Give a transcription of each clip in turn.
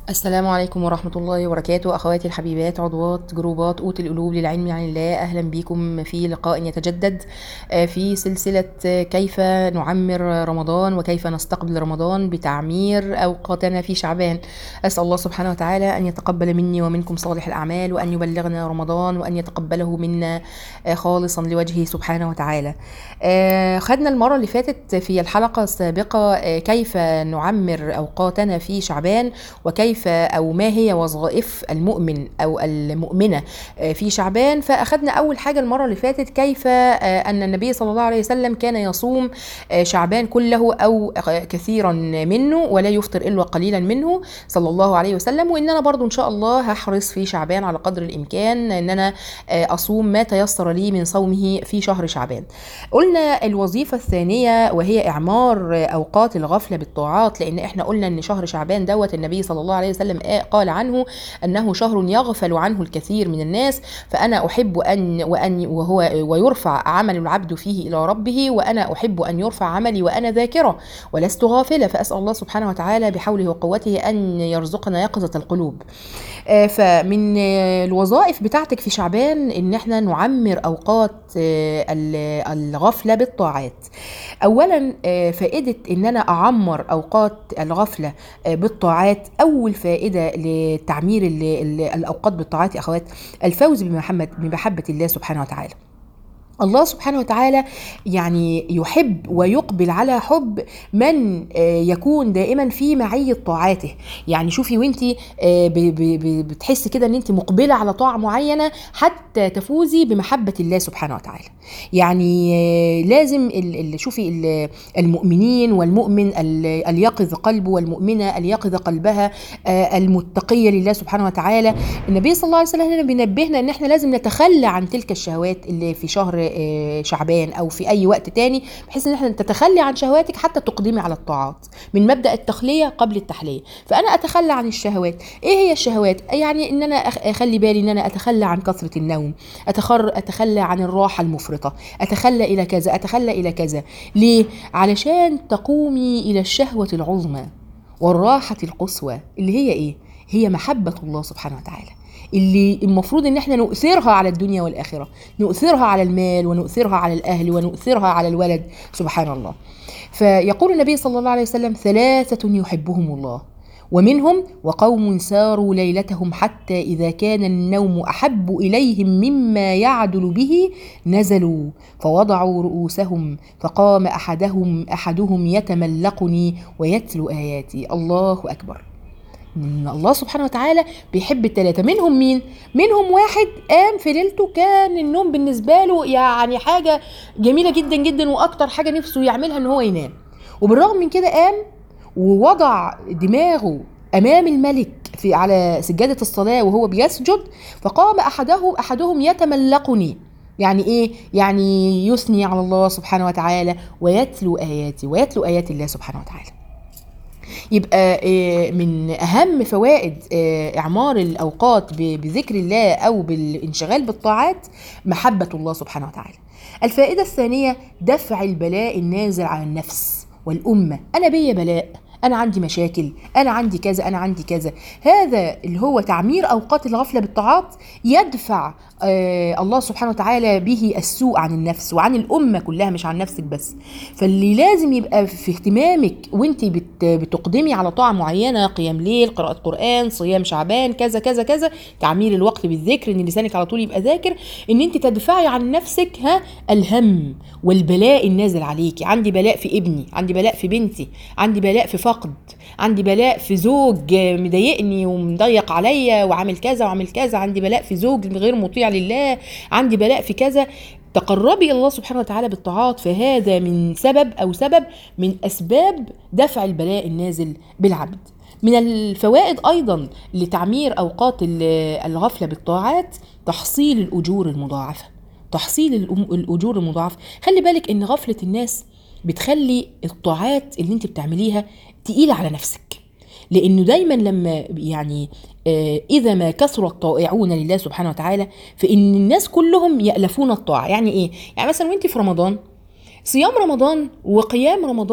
السلام عليكم ورحمة الله وبركاته أخواتي الحبيبات عضوات جروبات قوت القلوب للعلم عن الله أهلا بكم في لقاء يتجدد آه، في سلسلة آه، كيف نعمر رمضان وكيف نستقبل رمضان بتعمير أوقاتنا في شعبان أسأل الله سبحانه وتعالى أن يتقبل مني ومنكم صالح الأعمال وأن يبلغنا رمضان وأن يتقبله منا آه، خالصا لوجهه سبحانه وتعالى آه، خدنا المرة اللي فاتت في الحلقة السابقة آه، كيف نعمر أوقاتنا في شعبان وكيف أو ما هي وظائف المؤمن أو المؤمنة آه، في شعبان فأخدنا أول حاجة المرة اللي فاتت كيف آه، أن النبي صلى الله عليه وسلم كان يصوم آه، شعبان كله أو كثيرا منه ولا يفطر إلا قليلا منه صلى الله عليه وسلم وإن أنا برضو إن شاء الله هحرص في شعبان على قدر الإمكان إن أنا آه، أصوم ما تيسر لي من صومه في شهر شعبان قلنا الوظيفة الثانية وهي إعمار أوقات الغفلة بالطاعات لأن إحنا قلنا إن شهر شعبان دوت النبي صلى الله عليه وسلم قال عنه أنه شهر يغفل عنه الكثير من الناس فأنا أحب أن وأن وهو ويرفع عمل العبد فيه إلى ربه وأنا أحب أن يرفع عملي وأنا ذاكرة ولست غافلة فأسأل الله سبحانه وتعالى بحوله وقوته أن يرزقنا يقظة القلوب آه، فمن آه، الوظائف بتاعتك في شعبان ان احنا نعمر اوقات آه، ال- الغفله بالطاعات اولا آه، فائده ان انا اعمر اوقات الغفله آه، بالطاعات اول فائده لتعمير ال- ال- الاوقات بالطاعات يا اخوات الفوز بمحبه بمحبه الله سبحانه وتعالى الله سبحانه وتعالى يعني يحب ويقبل على حب من آه، يكون دائما في معية طاعاته يعني شوفي وانت بتحسي كده ان انت مقبلة على طاعة معينة حتى تفوزي بمحبة الله سبحانه وتعالى يعني آه، لازم ال- ال- شوفي ال- المؤمنين والمؤمن ال- اليقظ قلبه والمؤمنة اليقظ قلبها آه، المتقية لله سبحانه وتعالى النبي صلى الله عليه وسلم هنا بينبهنا ان احنا لازم نتخلى عن تلك الشهوات اللي في شهر آه، شعبان او في اي وقت تاني بحيث ان احنا تتخلي عن شهواتك حتى تقدمي على الطاعات من مبدا التخليه قبل التحليه فانا اتخلى عن الشهوات ايه هي الشهوات يعني ان انا أخ- اخلي بالي ان انا اتخلى عن كثره النوم أتخر اتخلى عن الراحه المفرطه اتخلى الى كذا اتخلى الى كذا ليه علشان تقومي الى الشهوه العظمى والراحه القصوى اللي هي ايه هي محبه الله سبحانه وتعالى اللي المفروض ان احنا نؤثرها على الدنيا والاخره نؤثرها على المال ونؤثرها على الاهل ونؤثرها على الولد سبحان الله فيقول النبي صلى الله عليه وسلم ثلاثه يحبهم الله ومنهم وقوم ساروا ليلتهم حتى اذا كان النوم احب اليهم مما يعدل به نزلوا فوضعوا رؤوسهم فقام احدهم احدهم يتملقني ويتلو اياتي الله اكبر ان الله سبحانه وتعالى بيحب التلاتة منهم مين منهم واحد قام في ليلته كان النوم بالنسبة له يعني حاجة جميلة جدا جدا واكتر حاجة نفسه يعملها ان هو ينام وبالرغم من كده قام ووضع دماغه امام الملك في على سجادة الصلاة وهو بيسجد فقام احده احدهم يتملقني يعني ايه يعني يثني على الله سبحانه وتعالى ويتلو اياتي ويتلو ايات الله سبحانه وتعالى يبقى آه، من اهم فوائد آه، اعمار الاوقات ب- بذكر الله او بالانشغال بالطاعات محبه الله سبحانه وتعالى الفائده الثانيه دفع البلاء النازل على النفس والامه انا بيا بلاء انا عندي مشاكل انا عندي كذا انا عندي كذا هذا اللي هو تعمير اوقات الغفله بالطاعات يدفع آه الله سبحانه وتعالى به السوء عن النفس وعن الامه كلها مش عن نفسك بس فاللي لازم يبقى في اهتمامك وانت بت بتقدمي على طاعه معينه قيام ليل قراءه قران صيام شعبان كذا كذا كذا تعمير الوقت بالذكر ان لسانك على طول يبقى ذاكر ان انت تدفعي عن نفسك ها الهم والبلاء النازل عليكي عندي بلاء في ابني عندي بلاء في بنتي عندي بلاء في فقد عندي بلاء في زوج مضايقني ومضيق عليا وعامل كذا وعامل كذا عندي بلاء في زوج غير مطيع لله عندي بلاء في كذا تقربي الى الله سبحانه وتعالى بالطاعات فهذا من سبب او سبب من اسباب دفع البلاء النازل بالعبد من الفوائد ايضا لتعمير اوقات ال- الغفله بالطاعات تحصيل الاجور المضاعفه تحصيل الأم- الاجور المضاعفه خلي بالك ان غفله الناس بتخلي الطاعات اللي انت بتعمليها تقيله على نفسك لانه دايما لما يعني آه، اذا ما كثر الطائعون لله سبحانه وتعالى فان الناس كلهم يالفون الطاعه يعني ايه يعني مثلا وانت في رمضان صيام رمضان وقيام رمضان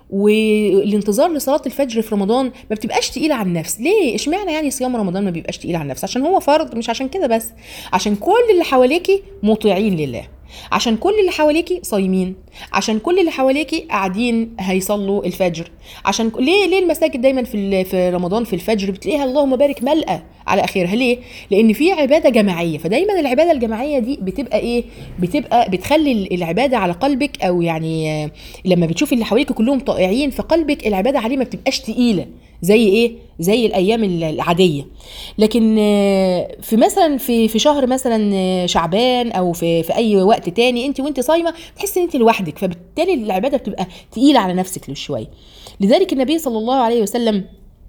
والانتظار لصلاه الفجر في رمضان ما بتبقاش تقيله على النفس ليه اشمعنى يعني صيام رمضان ما بيبقاش تقيل على النفس عشان هو فرض مش عشان كده بس عشان كل اللي حواليكي مطيعين لله عشان كل اللي حواليكي صايمين عشان كل اللي حواليكي قاعدين هيصلوا الفجر عشان ك- ليه ليه المساجد دايما في ال- في رمضان في الفجر بتلاقيها اللهم بارك ملأى على اخرها ليه لان في عباده جماعيه فدايما العباده الجماعيه دي بتبقى ايه بتبقى بتخلي ال- العباده على قلبك او يعني آه، لما بتشوفي اللي حواليك كلهم طائعين فقلبك العباده عليه ما بتبقاش تقيله زي ايه زي الايام ال- العاديه لكن آه، في مثلا في في شهر مثلا آه، شعبان او في في اي وقت تاني انت وانت صايمه تحسي ان انت لوحدك فبالتالي العباده بتبقى تقيله على نفسك شويه لذلك النبي صلى الله عليه وسلم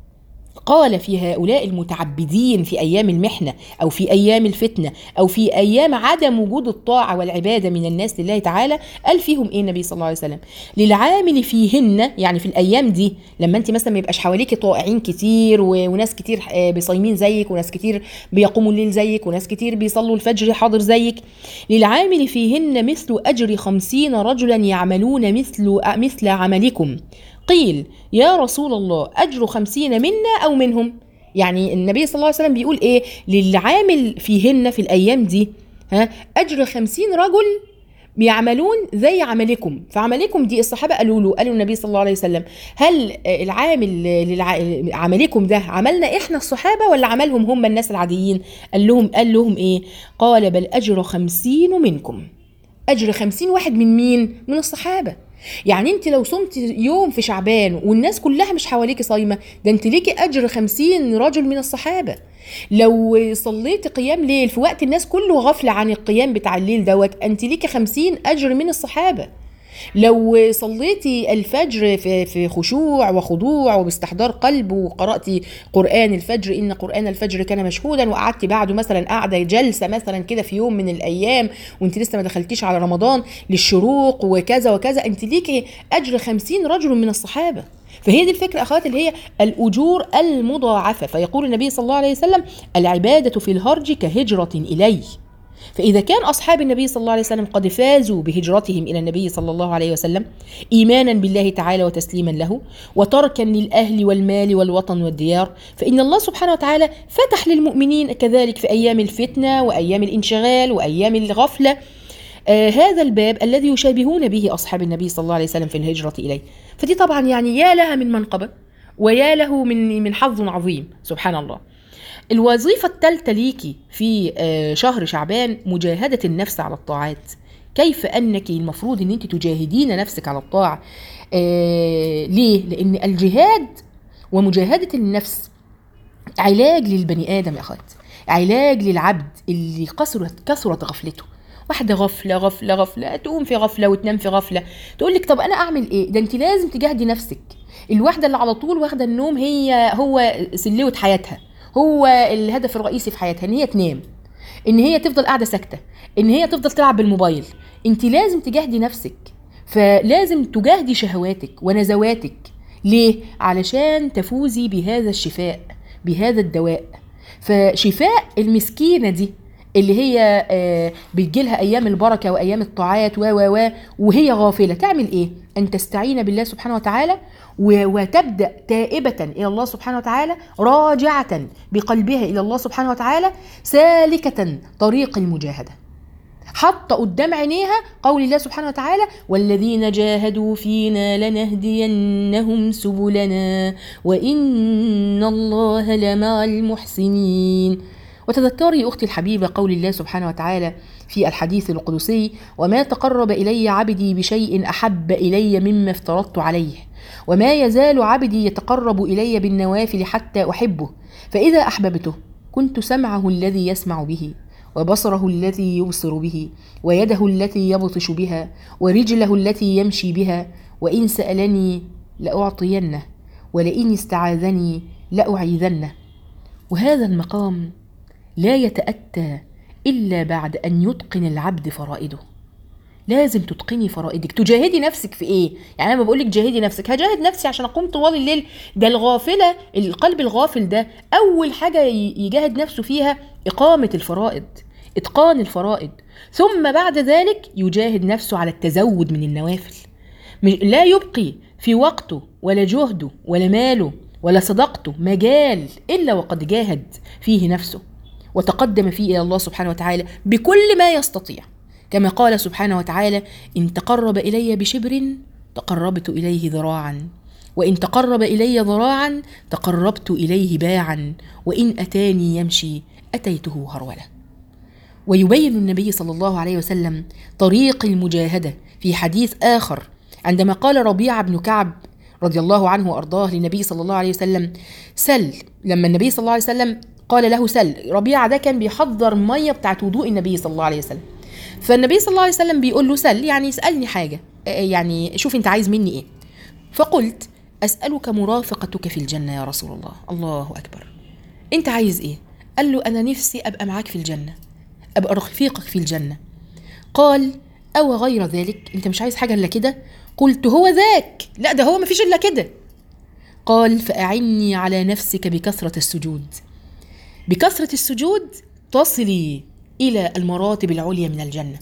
قال في هؤلاء المتعبدين في ايام المحنه او في ايام الفتنه او في ايام عدم وجود الطاعه والعباده من الناس لله تعالى قال فيهم ايه النبي صلى الله عليه وسلم للعامل فيهن يعني في الايام دي لما انت مثلا ما يبقاش حواليك طائعين كتير و- وناس كتير آه، بيصايمين زيك وناس كتير بيقوموا الليل زيك وناس كتير بيصلوا الفجر حاضر زيك للعامل فيهن مثل اجر خمسين رجلا يعملون مثل مثل عملكم قيل يا رسول الله أجر خمسين منا أو منهم يعني النبي صلى الله عليه وسلم بيقول إيه للعامل فيهن في الأيام دي ها أجر خمسين رجل يعملون زي عملكم فعملكم دي الصحابة قالوا له قالوا النبي صلى الله عليه وسلم هل آه، العامل آه، للع... عملكم ده عملنا إحنا الصحابة ولا عملهم هم الناس العاديين قال لهم قال لهم إيه قال بل أجر خمسين منكم اجر خمسين واحد من مين من الصحابه يعني انت لو صمت يوم في شعبان والناس كلها مش حواليك صايمه ده انت ليكي اجر خمسين رجل من الصحابه لو صليت قيام ليل في وقت الناس كله غفله عن القيام بتاع الليل دوت انت ليكي خمسين اجر من الصحابه لو صليتي الفجر في في خشوع وخضوع وباستحضار قلب وقرأتي قرآن الفجر إن قرآن الفجر كان مشهودا وقعدتي بعده مثلا قاعدة جلسة مثلا كده في يوم من الأيام وانت لسه ما دخلتيش على رمضان للشروق وكذا وكذا انت ليكي أجر خمسين رجل من الصحابة فهي دي الفكرة أخوات اللي هي الأجور المضاعفة فيقول النبي صلى الله عليه وسلم العبادة في الهرج كهجرة إلي فإذا كان أصحاب النبي صلى الله عليه وسلم قد فازوا بهجرتهم إلى النبي صلى الله عليه وسلم إيمانا بالله تعالى وتسليما له وتركا للأهل والمال والوطن والديار فإن الله سبحانه وتعالى فتح للمؤمنين كذلك في أيام الفتنة وأيام الانشغال وأيام الغفلة آه هذا الباب الذي يشابهون به أصحاب النبي صلى الله عليه وسلم في الهجرة إليه فدي طبعا يعني يا لها من منقبة ويا له من من حظ عظيم سبحان الله الوظيفة الثالثة ليكي في آه، شهر شعبان مجاهدة النفس على الطاعات كيف أنك المفروض أن أنت تجاهدين نفسك على الطاعة آه، ليه؟ لأن الجهاد ومجاهدة النفس علاج للبني آدم يا أخوات علاج للعبد اللي كثرت كثرت غفلته واحدة غفلة غفلة غفلة تقوم في غفلة وتنام في غفلة تقول لك طب أنا أعمل إيه؟ ده أنت لازم تجاهدي نفسك الواحدة اللي على طول واخدة النوم هي هو سلوة حياتها هو الهدف الرئيسي في حياتها ان هي تنام ان هي تفضل قاعده ساكته ان هي تفضل تلعب بالموبايل انت لازم تجاهدي نفسك فلازم تجاهدي شهواتك ونزواتك ليه علشان تفوزي بهذا الشفاء بهذا الدواء فشفاء المسكينه دي اللي هي آه، بتجيلها ايام البركه وايام الطاعات و و و وهي غافله تعمل ايه ان تستعين بالله سبحانه وتعالى و- وتبدا تائبه الى الله سبحانه وتعالى راجعه بقلبها الى الله سبحانه وتعالى سالكه طريق المجاهده حط قدام عينيها قول الله سبحانه وتعالى والذين جاهدوا فينا لنهدينهم سبلنا وإن الله لمع المحسنين وتذكري أختي الحبيبة قول الله سبحانه وتعالى في الحديث القدسي وما تقرب إلي عبدي بشيء أحب إلي مما افترضت عليه وما يزال عبدي يتقرب إلي بالنوافل حتى أحبه فإذا أحببته كنت سمعه الذي يسمع به وبصره الذي يبصر به ويده التي يبطش بها ورجله التي يمشي بها وإن سألني لأعطينه ولئن استعاذني لأعيذنه وهذا المقام لا يتأتى إلا بعد أن يتقن العبد فرائده لازم تتقني فرائدك تجاهدي نفسك في ايه يعني انا ما بقولك جاهدي نفسك هجاهد نفسي عشان اقوم طوال الليل ده الغافله القلب الغافل ده اول حاجه ي- يجاهد نفسه فيها اقامه الفرائض اتقان الفرائض ثم بعد ذلك يجاهد نفسه على التزود من النوافل مش- لا يبقي في وقته ولا جهده ولا ماله ولا صدقته مجال إلا وقد جاهد فيه نفسه وتقدم فيه إلى الله سبحانه وتعالى بكل ما يستطيع كما قال سبحانه وتعالى إن تقرب إلي بشبر تقربت إليه ذراعا وإن تقرب إلي ذراعا تقربت إليه باعا وإن أتاني يمشي أتيته هرولة ويبين النبي صلى الله عليه وسلم طريق المجاهدة في حديث آخر عندما قال ربيعة بن كعب رضي الله عنه وأرضاه للنبي صلى الله عليه وسلم سل لما النبي صلى الله عليه وسلم قال له سل ربيعة ده كان بيحضر مية بتاعت وضوء النبي صلى الله عليه وسلم فالنبي صلى الله عليه وسلم بيقول له سل يعني اسألني حاجة يعني شوف انت عايز مني ايه فقلت أسألك مرافقتك في الجنة يا رسول الله الله أكبر انت عايز ايه قال له أنا نفسي أبقى معاك في الجنة أبقى رفيقك في الجنة قال أو غير ذلك أنت مش عايز حاجة إلا كده قلت هو ذاك لا ده هو مفيش إلا كده قال فأعني على نفسك بكثرة السجود بكثرة السجود تصلي إلى المراتب العليا من الجنة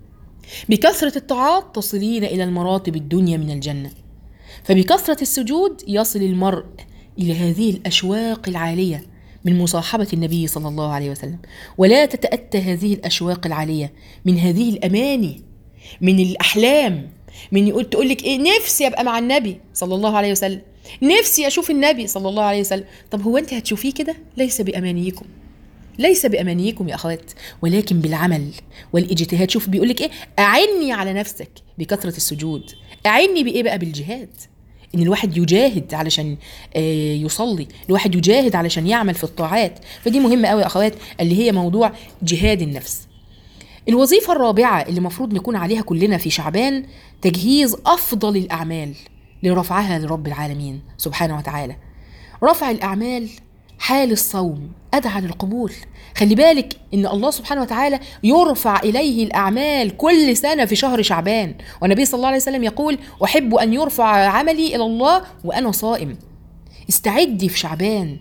بكثرة الطاعات تصلين إلى المراتب الدنيا من الجنة فبكثرة السجود يصل المرء إلى هذه الأشواق العالية من مصاحبة النبي صلى الله عليه وسلم ولا تتأتى هذه الأشواق العالية من هذه الأماني من الأحلام من يقول تقول لك إيه نفسي أبقى مع النبي صلى الله عليه وسلم نفسي أشوف النبي صلى الله عليه وسلم طب هو أنت هتشوفيه كده ليس بأمانيكم ليس بأمانيكم يا أخوات ولكن بالعمل والاجتهاد شوف بيقول لك إيه أعني على نفسك بكثرة السجود أعني بإيه بقى بالجهاد ان الواحد يجاهد علشان يصلي الواحد يجاهد علشان يعمل في الطاعات فدي مهمه قوي يا اخوات اللي هي موضوع جهاد النفس الوظيفة الرابعة اللي المفروض نكون عليها كلنا في شعبان تجهيز أفضل الأعمال لرفعها لرب العالمين سبحانه وتعالى رفع الأعمال حال الصوم أدعى للقبول خلي بالك إن الله سبحانه وتعالى يرفع إليه الأعمال كل سنة في شهر شعبان والنبي صلى الله عليه وسلم يقول أحب أن يرفع عملي إلى الله وأنا صائم استعدي في شعبان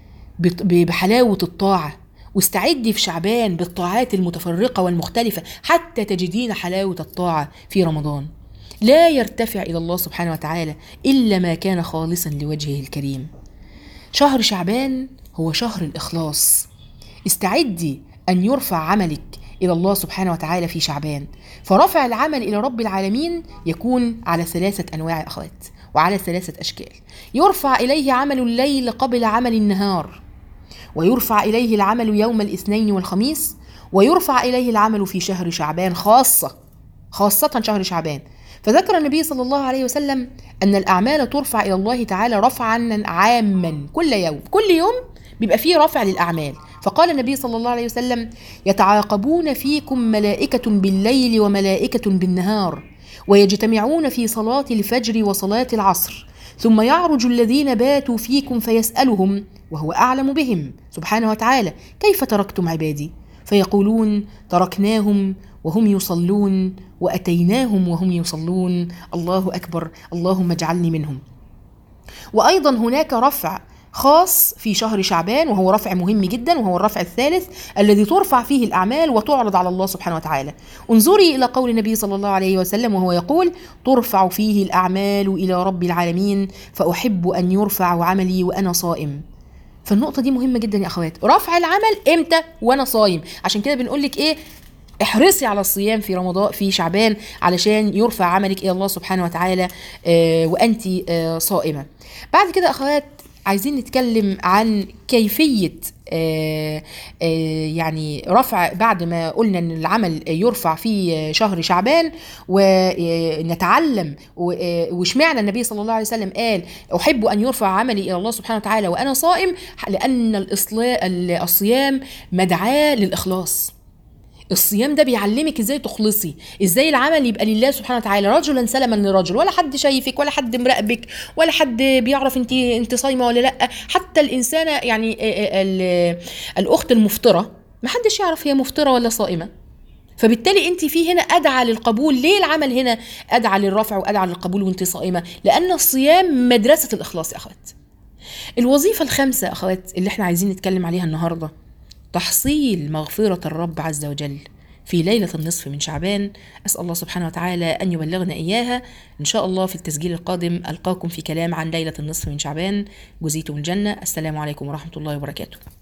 بحلاوة الطاعة واستعدي في شعبان بالطاعات المتفرقة والمختلفة حتى تجدين حلاوة الطاعة في رمضان لا يرتفع إلى الله سبحانه وتعالى إلا ما كان خالصا لوجهه الكريم شهر شعبان هو شهر الإخلاص استعدي أن يرفع عملك إلى الله سبحانه وتعالى في شعبان فرفع العمل إلى رب العالمين يكون على ثلاثة أنواع أخوات وعلى ثلاثة أشكال يرفع إليه عمل الليل قبل عمل النهار ويرفع إليه العمل يوم الاثنين والخميس ويرفع إليه العمل في شهر شعبان خاصة خاصة شهر شعبان فذكر النبي صلى الله عليه وسلم أن الأعمال ترفع إلى الله تعالى رفعا عاما كل يوم كل يوم بيبقى فيه رفع للأعمال فقال النبي صلى الله عليه وسلم يتعاقبون فيكم ملائكة بالليل وملائكة بالنهار ويجتمعون في صلاة الفجر وصلاة العصر ثم يعرج الذين باتوا فيكم فيسألهم وهو أعلم بهم سبحانه وتعالى كيف تركتم عبادي فيقولون تركناهم وهم يصلون وأتيناهم وهم يصلون الله أكبر اللهم اجعلني منهم وأيضا هناك رفع خاص في شهر شعبان وهو رفع مهم جدا وهو الرفع الثالث الذي ترفع فيه الأعمال وتعرض على الله سبحانه وتعالى انظري إلى قول النبي صلى الله عليه وسلم وهو يقول ترفع فيه الأعمال إلى رب العالمين فأحب أن يرفع عملي وأنا صائم فالنقطة دي مهمة جدا يا أخوات رفع العمل إمتى وأنا صايم عشان كده بنقول لك إيه احرصي على الصيام في رمضان في شعبان علشان يرفع عملك الى الله سبحانه وتعالى آه وانت آه صائمه بعد كده اخوات عايزين نتكلم عن كيفية آه آه يعني رفع بعد ما قلنا ان العمل يرفع في شهر شعبان ونتعلم واشمعنى النبي صلى الله عليه وسلم قال احب ان يرفع عملي الى الله سبحانه وتعالى وانا صائم لان الصيام مدعاه للاخلاص الصيام ده بيعلمك ازاي تخلصي ازاي العمل يبقى لله سبحانه وتعالى رجلا سلما لرجل ولا حد شايفك ولا حد مراقبك ولا حد بيعرف انت انت صايمه ولا لا حتى الانسانه يعني الاخت المفطره ما حدش يعرف هي مفطره ولا صائمه فبالتالي انت في هنا ادعى للقبول ليه العمل هنا ادعى للرفع وادعى للقبول وانت صائمه لان الصيام مدرسه الاخلاص يا اخوات الوظيفه الخامسه اخوات اللي احنا عايزين نتكلم عليها النهارده تحصيل مغفرة الرب عز وجل في ليلة النصف من شعبان أسأل الله سبحانه وتعالى أن يبلغنا إياها إن شاء الله في التسجيل القادم ألقاكم في كلام عن ليلة النصف من شعبان جزيتم الجنة السلام عليكم ورحمة الله وبركاته